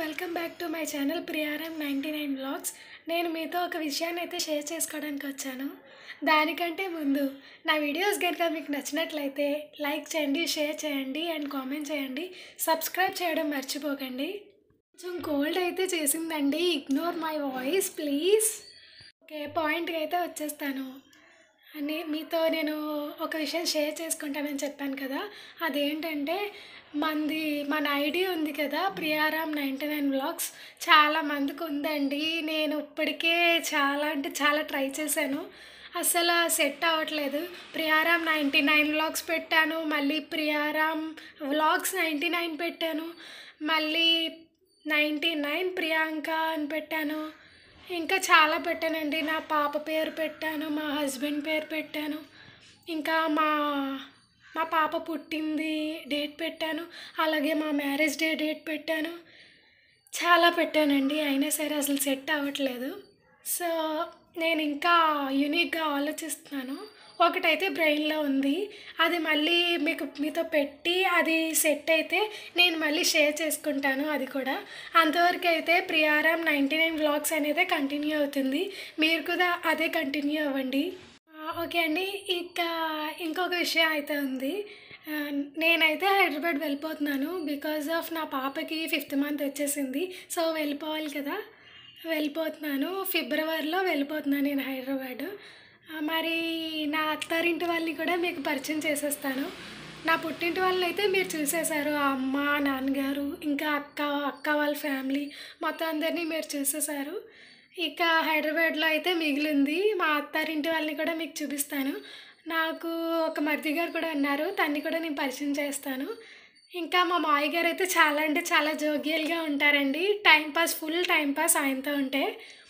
welcome back to my channel Priyaram ninety nine blogs నేను మీతో ఒక విషయాన్ని అయితే షేర్ చేసుకోవడానికి వచ్చాను దానికంటే ముందు నా వీడియోస్ కనుక మీకు నచ్చినట్లయితే లైక్ చేయండి షేర్ చేయండి అండ్ కామెంట్ చేయండి సబ్స్క్రైబ్ చేయడం మర్చిపోకండి కొంచెం కోల్డ్ అయితే చేసిందండి ignore my voice please okay పాయింట్కి అయితే వచ్చేస్తాను అని మీతో నేను ఒక విషయం షేర్ చేసుకుంటానని చెప్పాను కదా అదేంటంటే మంది మన ఐడి ఉంది కదా ప్రియారామ్ నైంటీ నైన్ బ్లాగ్స్ చాలా మందికి ఉందండి నేను ఇప్పటికే చాలా అంటే చాలా ట్రై చేశాను అసలు సెట్ అవ్వట్లేదు ప్రియారామ్ నైంటీ నైన్ వ్లాగ్స్ పెట్టాను మళ్ళీ ప్రియారామ్ వ్లాగ్స్ నైంటీ నైన్ పెట్టాను మళ్ళీ నైంటీ నైన్ ప్రియాంక అని పెట్టాను ఇంకా చాలా పెట్టానండి నా పాప పేరు పెట్టాను మా హస్బెండ్ పేరు పెట్టాను ఇంకా మా మా పాప పుట్టింది డేట్ పెట్టాను అలాగే మా మ్యారేజ్ డే డేట్ పెట్టాను చాలా పెట్టానండి అయినా సరే అసలు సెట్ అవ్వట్లేదు సో నేను ఇంకా యూనిక్గా ఆలోచిస్తున్నాను ఒకటైతే బ్రెయిన్లో ఉంది అది మళ్ళీ మీకు మీతో పెట్టి అది సెట్ అయితే నేను మళ్ళీ షేర్ చేసుకుంటాను అది కూడా అంతవరకు అయితే ప్రియారామ్ నైంటీ నైన్ వ్లాగ్స్ అనేది కంటిన్యూ అవుతుంది మీరు కూడా అదే కంటిన్యూ అవ్వండి ఆ, ఓకే అండి ఇక ఇంకొక విషయం అయితే ఉంది ఆ, నేనైతే హైదరాబాద్ వెళ్ళిపోతున్నాను బికాజ్ ఆఫ్ నా పాపకి ఫిఫ్త్ మంత్ వచ్చేసింది సో వెళ్ళిపోవాలి కదా వెళ్ళిపోతున్నాను ఫిబ్రవరిలో వెళ్ళిపోతున్నాను నేను హైదరాబాద్ ఆ, మరి నా అత్తారింటి వాళ్ళని కూడా మీకు పరిచయం చేసేస్తాను నా పుట్టింటి వాళ్ళని అయితే మీరు చూసేశారు ఆ అమ్మ నాన్నగారు ఇంకా అక్క అక్క వాళ్ళ ఫ్యామిలీ మొత్తం అందరినీ మీరు చూసేశారు ఇక హైదరాబాద్లో అయితే మిగిలింది మా అత్తారింటి వాళ్ళని కూడా మీకు చూపిస్తాను నాకు ఒక మరిది గారు కూడా ఉన్నారు తన్ని కూడా నేను పరిచయం చేస్తాను ఇంకా మా మావయ్య గారు అయితే చాలా అంటే చాలా జోగియల్గా ఉంటారండి time pass full time pass ఆయనతో ఉంటే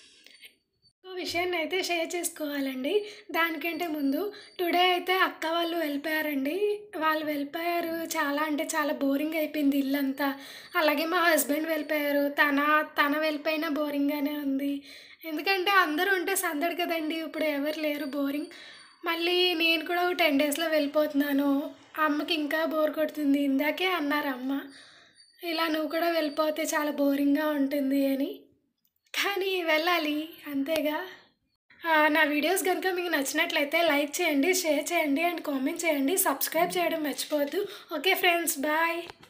ఇంకో విషయాన్ని అయితే షేర్ చేసుకోవాలండి దానికంటే ముందు టుడే అయితే అక్క వాళ్ళు వెళ్ళిపోయారండి వాళ్ళు వెళ్ళిపోయారు చాలా అంటే చాలా బోరింగ్ అయిపోయింది ఇల్లంతా అలాగే మా హస్బెండ్ వెళ్ళిపోయారు తన తన వెళ్ళిపోయినా బోరింగ్గానే ఉంది ఎందుకంటే అందరూ ఉంటే సందడి కదండి ఇప్పుడు ఎవరు లేరు బోరింగ్ మళ్ళీ నేను కూడా ఒక టెన్ డేస్లో వెళ్ళిపోతున్నాను అమ్మకి ఇంకా బోర్ కొడుతుంది ఇందాకే అన్నారు అమ్మ ఇలా నువ్వు కూడా వెళ్ళిపోతే చాలా బోరింగ్గా ఉంటుంది అని కానీ వెళ్ళాలి అంతేగా ఆ, నా వీడియోస్ కనుక మీకు నచ్చినట్లయితే లైక్ చేయండి షేర్ చేయండి అండ్ కామెంట్ చేయండి సబ్స్క్రైబ్ చేయడం మర్చిపోవద్దు ఓకే ఫ్రెండ్స్ బాయ్